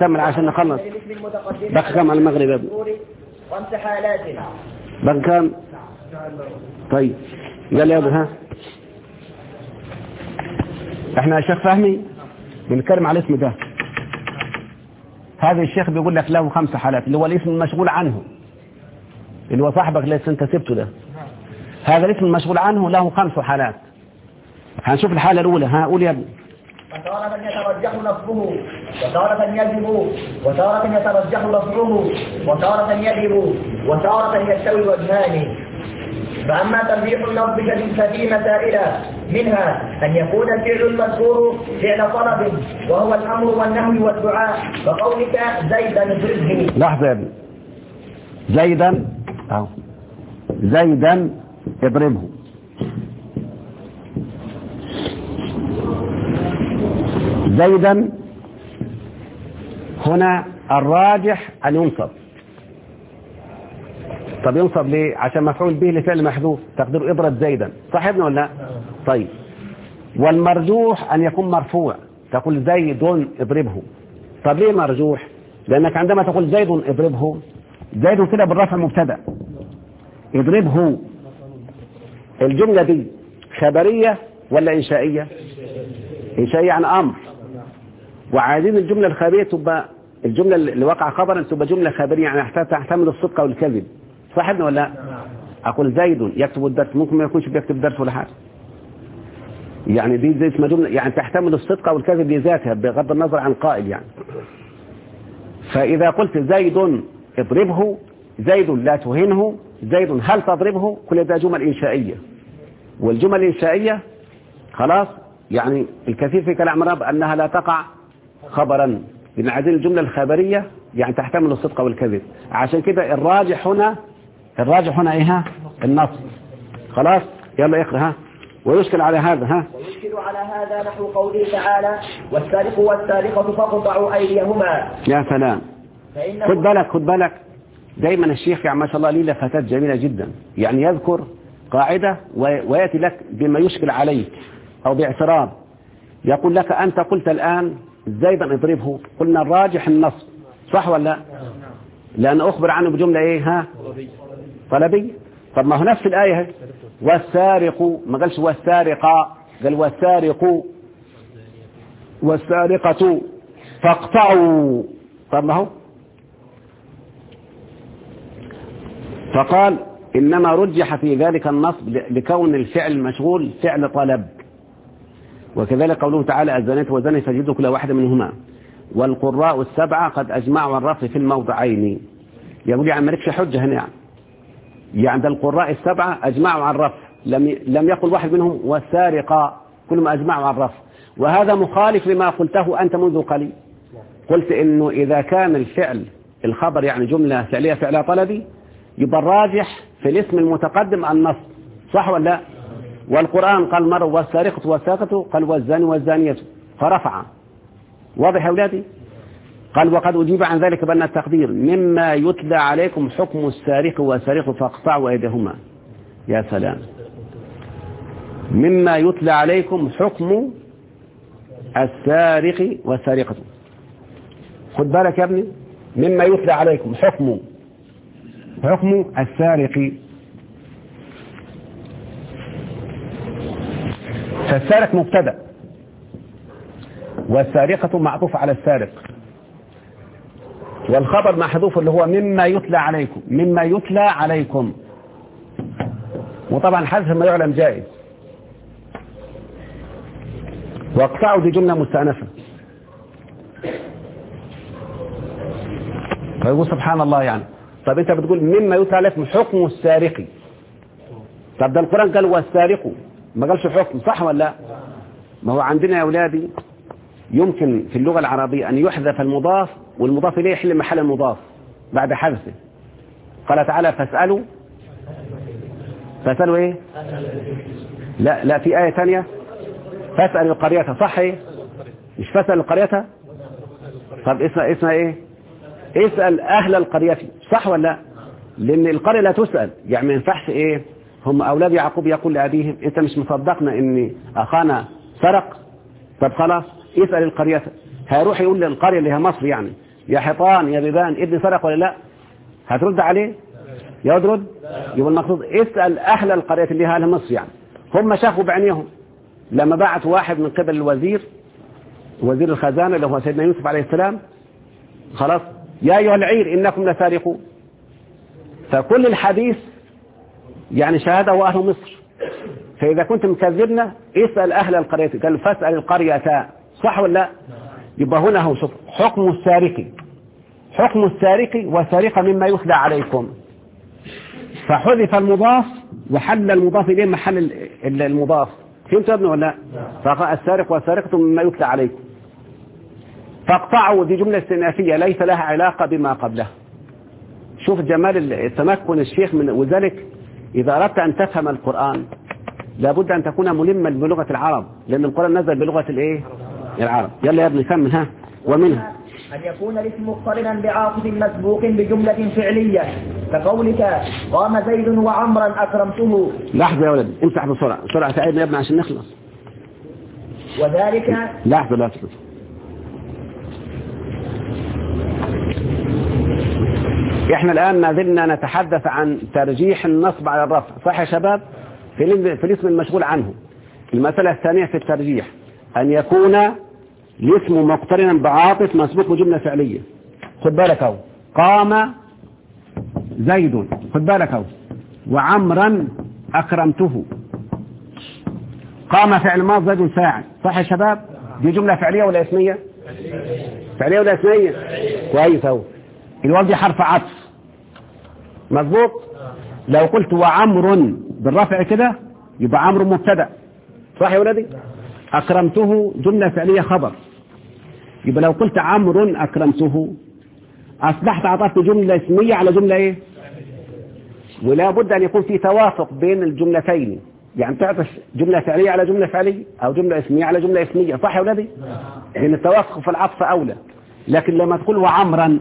كمل عشان نخلص الاسم المتقدم بقى كم على المغرب يا ابني المذكور خمس حالات بقى كم طيب قال يا ابو ها احنا يا شيخ فهمي بنتكلم على الاسم ده هذا الشيخ بيقول لك له خمس حالات اللي هو الاسم المشغول عنه اللي هو صاحبك اللي انت سبته ده هذا الاسم المشغول عنه له خمس حالات هنشوف الحالة الأولى ها قول يا ابني فتارة يترجح نصبه وتارة يجب وتارة يترجح رفعه وتارة يجب وتارة يستوي وجهان فأما ترجيح اللفظ ففي مسائل منها أن يكون الفعل المذكور فعل طلب وهو الأمر والنهي والدعاء كقولك زيدا اضربه لحظة يا ابني زيدا اهو زيدا اضربه زيدا هنا الراجح أن ينصب طب ينصب ليه عشان مفعول به لفعل محذوف تقدير اضرب زيدا صح يا ابني ولا لا طيب والمرجوح أن يكون مرفوع تقول زيد اضربه طب ليه مرجوح لأنك عندما تقول زيد اضربه زيد كده بالرفع مبتدا اضربه الجملة دي خبرية ولا إنشائية إنشائية عن أمر وعايزين الجملة الخبرية تبقى الجملة اللي وقع خبرا تبقى جملة خبرية يعني تحتمل الصدق والكذب صح ابني ولا لا؟ أقول زيد يكتب الدرس ممكن ما يكونش بيكتب درس ولا حاجة يعني دي زي اسمها جملة يعني تحتمل الصدق والكذب بذاتها بغض النظر عن قائل يعني فإذا قلت زيد اضربه زيد لا تهنه زيد هل تضربه كل ده جمل إنشائية والجمل الإنشائية خلاص يعني الكثير في كلام العرب أنها لا تقع خبرا لأن عايزين الجملة الخبرية يعني تحتمل الصدق والكذب عشان كده الراجح هنا الراجح هنا ايه ها النص خلاص يلا اقرا ها ويشكل على هذا ها ويشكل على هذا نحو قوله تعالى والسارق والسارقة فاقطعوا أيديهما يا سلام فإنه خد بالك خد بالك دايما الشيخ يعني ما شاء الله ليه لفتات جميلة جدا يعني يذكر قاعدة و- ويأتي لك بما يشكل عليك أو باعتراض يقول لك أنت قلت الآن زيدا اضربه قلنا الراجح النص صح ولا لا لأن أخبر عنه بجملة إيه ها طلبية طب ما هو نفس الآية هي. والسارق ما قالش والسارقة قال والسارق والسارقة فاقطعوا طب ما هو فقال إنما رجح في ذلك النصب لكون الفعل مشغول فعل طلب وكذلك قوله تعالى الزانية والزاني فجدوا كل واحد منهما والقراء السبعة قد أجمعوا على الرفع في الموضعين يقول يعني مالكش حجة هنا يعني يعني ده القراء السبعة أجمعوا على الرفع لم ي- لم يقل واحد منهم والسارقة كلهم أجمعوا على الرفع وهذا مخالف لما قلته أنت منذ قليل قلت إنه إذا كان الفعل الخبر يعني جملة فعلية فعلها طلبي يبقى الراجح في الاسم المتقدم النص صح ولا لا والقرآن قال مرة والسارقة والسارقة قال والزاني والزانية فرفع واضح يا أولادي قال وقد أجيب عن ذلك بأن التقدير مما يتلى عليكم حكم السارق والسارق فاقطعوا أيديهما يا سلام مما يتلى عليكم حكم السارق والسارقة خد بالك يا ابني مما يتلى عليكم حكم حكم السارق فالسارق مبتدا والسارقة معطوف على السارق والخبر محذوف اللي هو مما يتلى عليكم مما يتلى عليكم وطبعا حذف ما يعلم جائز واقطعوا دي جملة مستأنفة فيقول سبحان الله يعني طب انت بتقول مما يتلى عليكم حكم السارق طب ده القرآن قال والسارق ما قالش حكم صح ولا لا ما هو عندنا يا أولادي يمكن في اللغة العربية أن يحذف المضاف والمضاف إليه يحل محل المضاف بعد حذفه قال تعالى فاسألوا فاسألوا إيه لا لا في آية ثانية فاسأل القرية صح إيه مش فاسأل القرية طب اسمها اسمها إيه اسأل أهل القرية صح ولا لا لأن القرية لا تسأل يعني ما ينفعش إيه هم أولاد يعقوب يقول لأبيهم أنت مش مصدقنا إن أخانا سرق طب خلاص اسأل القرية هيروح يقول للقرية اللي هي مصر يعني يا حيطان يا بيبان ابني سرق ولا لا هترد عليه يرد يبقى المقصود اسأل أهل القرية اللي هي أهل مصر يعني هم شافوا بعينيهم لما بعت واحد من قبل الوزير وزير الخزانة اللي هو سيدنا يوسف عليه السلام خلاص يا أيها العير إنكم لسارقون فكل الحديث يعني شهده أهل مصر فإذا كنت مكذبنا اسأل أهل القرية قال فاسأل القرية صح ولا لا يبقى هنا هو شوف حكم السارق حكم السارق وسارقة مما يتلى عليكم فحذف المضاف وحل المضاف إليه محل ال- ال- المضاف فهمت يا ابني ولا لا فقال السارق والسارقة مما يتلى عليكم فاقطعوا دي جملة استئنافية ليس لها علاقة بما قبلها شوف جمال التمكن الشيخ من وذلك إذا أردت أن تفهم القرآن لابد أن تكون ملما بلغة العرب لأن القرآن نزل بلغة الإيه العرب يلا يا ابني كمل ها ومنها أن يكون الاسم مقترنا بعاطف مسبوق بجملة فعلية كقولك قام زيد وعمرا أكرمته لحظة يا ولد امسح بسرعة بسرعة ساعدنا يا ابني عشان نخلص وذلك لحظة لحظة احنا الآن ما زلنا نتحدث عن ترجيح النصب على الرفع صح يا شباب في الاسم- في الاسم المشغول عنه المسألة الثانية في الترجيح أن يكون الاسم مقترنا بعاطف مسبوق بجملة فعلية خد بالك اهو قام زيد خد بالك اهو وعمرا أكرمته قام فعل ماض زيد فاعل صح يا شباب دي جملة فعلية ولا اسمية فعلية ولا اسمية كويس اهو الواو دي حرف عطف مظبوط لو قلت وعمر بالرفع كده يبقى عمرو مبتدا صح يا ولدي اكرمته جملة فعلية خبر يبقى لو قلت عمرو اكرمته اصبحت عطفت جملة اسمية على جملة ايه ولا بد ان يكون في توافق بين الجملتين يعني تعطف جملة فعلية على جملة فعلية او جملة اسمية على جملة اسمية صح يا ولدي لان التوافق في العطف اولى لكن لما تقول وعمرا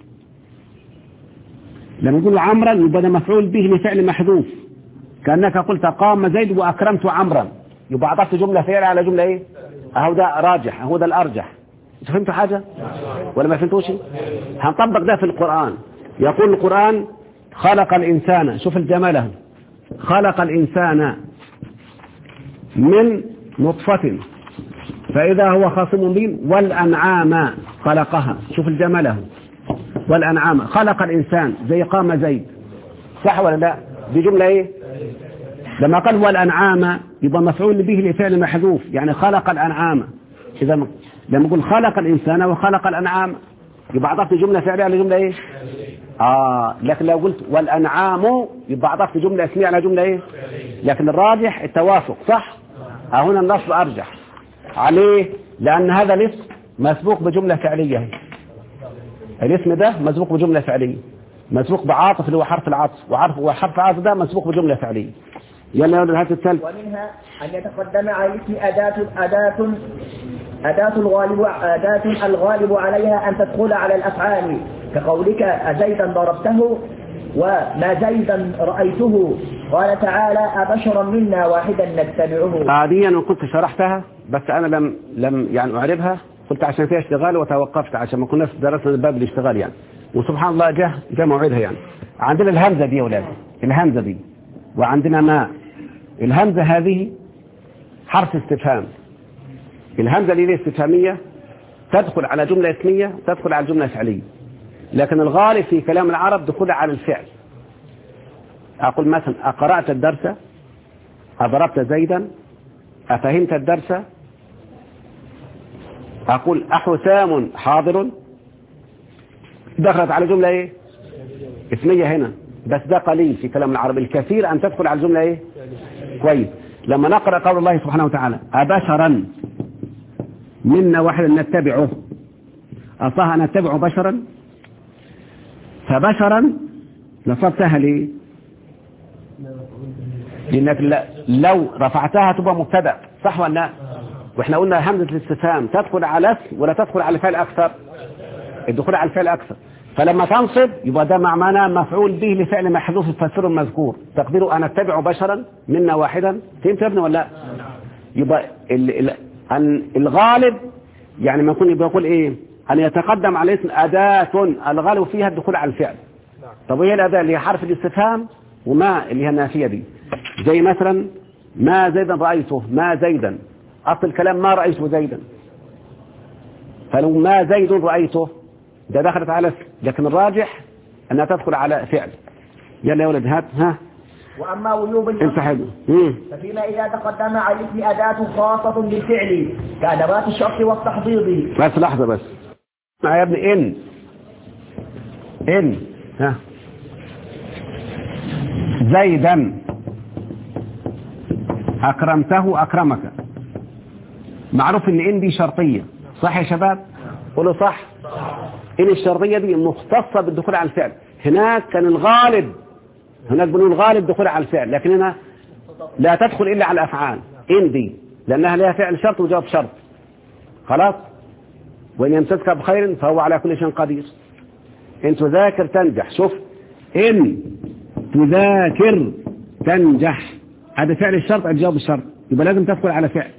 لما تقول عمرا يبقى ده مفعول به لفعل محذوف كأنك قلت قام زيد وأكرمت عمرا يبقى أعطيت جملة فعل على جملة إيه أهو ده راجح أهو ده الأرجح أنتوا فهمتوا حاجة ولا ما فهمتوش هنطبق ده في القرآن يقول القرآن خلق الإنسان شوف الجمال اهو خلق الإنسان من نطفة فإذا هو خاصم مبين والأنعام خلقها شوف الجمال اهو والأنعام خلق الإنسان زي قام زيد صح ولا لا دي جملة إيه لما قال والأنعام يبقى مفعول به لفعل محذوف يعني خلق الأنعام إذا م- لما يقول خلق الإنسان وخلق الأنعام يبقى أضفت جملة فعلية على جملة إيه آه لكن لو قلت والأنعام يبقى أضفت جملة اسمية على جملة إيه لكن الراجح التوافق صح آه هنا النصب أرجح عليه لأن هذا الاسم مسبوق بجملة فعلية هي. الاسم ده مسبوق بجملة فعلية مسبوق بعاطف اللي هو حرف العطف وحرف وحرف العطف ده مسبوق بجملة فعلية يلا يا ولد هات الثالث ومنها أن يتقدم على الاسم أداة أداة أداة الغالب أداة الغالب عليها أن تدخل على الأفعال كقولك أزيدا ضربته وما زيدا رأيته قال تعالى أبشرا منا واحدا نتبعه عاديا أنا كنت شرحتها بس أنا لم لم يعني أعربها قلت عشان فيها اشتغال وتوقفت عشان ما كناش درسنا باب الاشتغال يعني وسبحان الله جه جه موعدها يعني عندنا الهمزة دي يا ولاد الهمزة دي وعندنا ما الهمزة هذه حرف استفهام الهمزة اللي هي استفهامية تدخل على جملة اسمية تدخل على جملة فعلية لكن الغالب في كلام العرب دخولها على الفعل أقول مثلا أقرأت الدرس أضربت زيدا أفهمت الدرس أقول أحسام حاضر دخلت على جملة إيه اسمية هنا بس ده قليل في كلام العرب الكثير أن تدخل على الجملة إيه كويس لما نقرأ قول الله سبحانه وتعالى أبشرا منا واحدا نتبعه أصاها نتبع بشرا فبشرا نصبتها ليه لأنك ل- لو رفعتها تبقى مبتدا صح ولا لا واحنا قلنا همزة الاستفهام تدخل على اسم ولا تدخل على فعل أكثر الدخول على الفعل أكثر فلما تنصب يبقى ده مع معنى مفعول به لفعل محذوف يفسره المذكور تقديره أنا أتبع بشرا منا واحدا فهمت يا ابني ولا لا يبقى ال ال أن الغالب يعني ما يكون يبقى يقول إيه أن يتقدم على الاسم أداة الغالب فيها الدخول على الفعل طب وهي الأداة اللي هي حرف الاستفهام وما اللي هي النافية دي زي مثلا ما زيدا رأيته ما زيدا أصل الكلام ما رأيته زيدا فلو ما زيد رأيته ده دخلت على اسم لكن الراجح أنها تدخل على فعل يلا يا ولد هات ها وأما وجوب انت الشرط حلو مم. ففيما إذا تقدم على الاسم أداة خاصة بالفعل كأدوات الشرط والتحضيض بس لحظة بس اسمع يا ابني إن إن ها زيدا أكرمته أكرمك معروف إن إن دي شرطية صح يا شباب قولوا صح إن الشرطية دي مختصة بالدخول على الفعل هناك كان الغالب هناك بنقول غالب دخول على الفعل لكن هنا لا تدخل إلا على الأفعال إن دي لأنها لها فعل شرط وجواب شرط خلاص وإن يمسسك بخير فهو على كل شيء قدير إن تذاكر تنجح شوف إن تذاكر تنجح هذا فعل الشرط الجواب الشرط يبقى لازم تدخل على فعل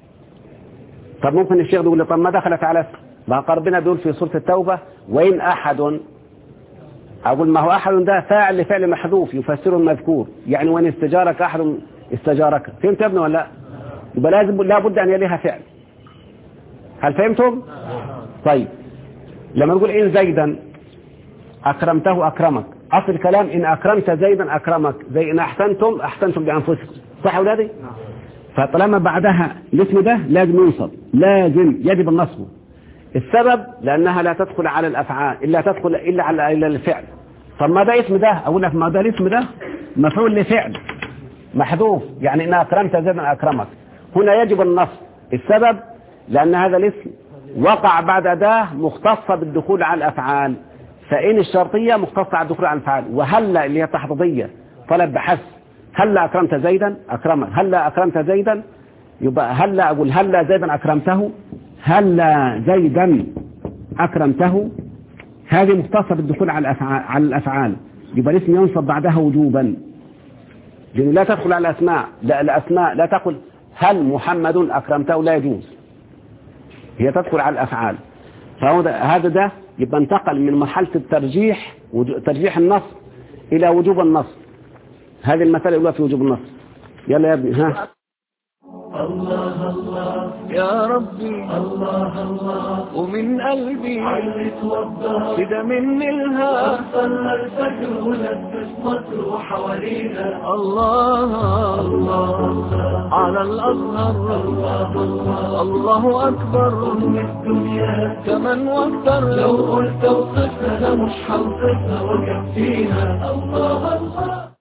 طب ممكن الشيخ يقول لي طب ما دخلت على اسم ما ربنا بيقول في سورة التوبة وإن أحد أقول ما هو أحد ده فاعل لفعل محذوف يفسره المذكور يعني وإن استجارك أحد استجارك فهمت يا ابني ولا لا؟ يبقى لازم لابد أن يليها فعل هل فهمتم؟ طيب لما نقول إن زيدا أكرمته أكرمك أصل الكلام إن أكرمت زيدا أكرمك زي إن أحسنتم أحسنتم بأنفسكم صح يا أولادي؟ فطالما بعدها الاسم ده لازم ينصب لازم يجب النصب السبب لأنها لا تدخل على الأفعال إلا تدخل إلا على إلا الفعل طب ما ده اسم ده أقول لك ما ده الاسم ده مفعول لفعل محذوف يعني إن أكرمت زيدا أكرمك هنا يجب النصب السبب لأن هذا الاسم وقع بعد أداة مختصة بالدخول على الأفعال فإن الشرطية مختصة على الدخول على الأفعال وهلا اللي هي تحضيضية طلب بحث هلا أكرمت زيدا أكرمك هلا أكرمت زيدا يبقى هلا أقول هلا زيدا أكرمته هلا زيدا أكرمته هذه مختصة بالدخول على الأفعال, على الأفعال يبقى الاسم ينصب بعدها وجوبا لأنه لا تدخل على الأسماء لا الأسماء لا تقل هل محمد أكرمته لا يجوز هي تدخل على الأفعال فهو ده هذا ده يبقى انتقل من مرحلة الترجيح وجو- ترجيح النص إلى وجوب النص هذه المسألة الأولى في وجوب النص يلا يا ابني ها يا ربي الله الله ومن قلبي كده مني الهام صلى الفجر ولبس مصر وحوالينا الله الله على الأزهر الله الله أكبر أم الدنيا كمان واكتر لو قلت اوصفها مش هوصفها وكفيها الله الله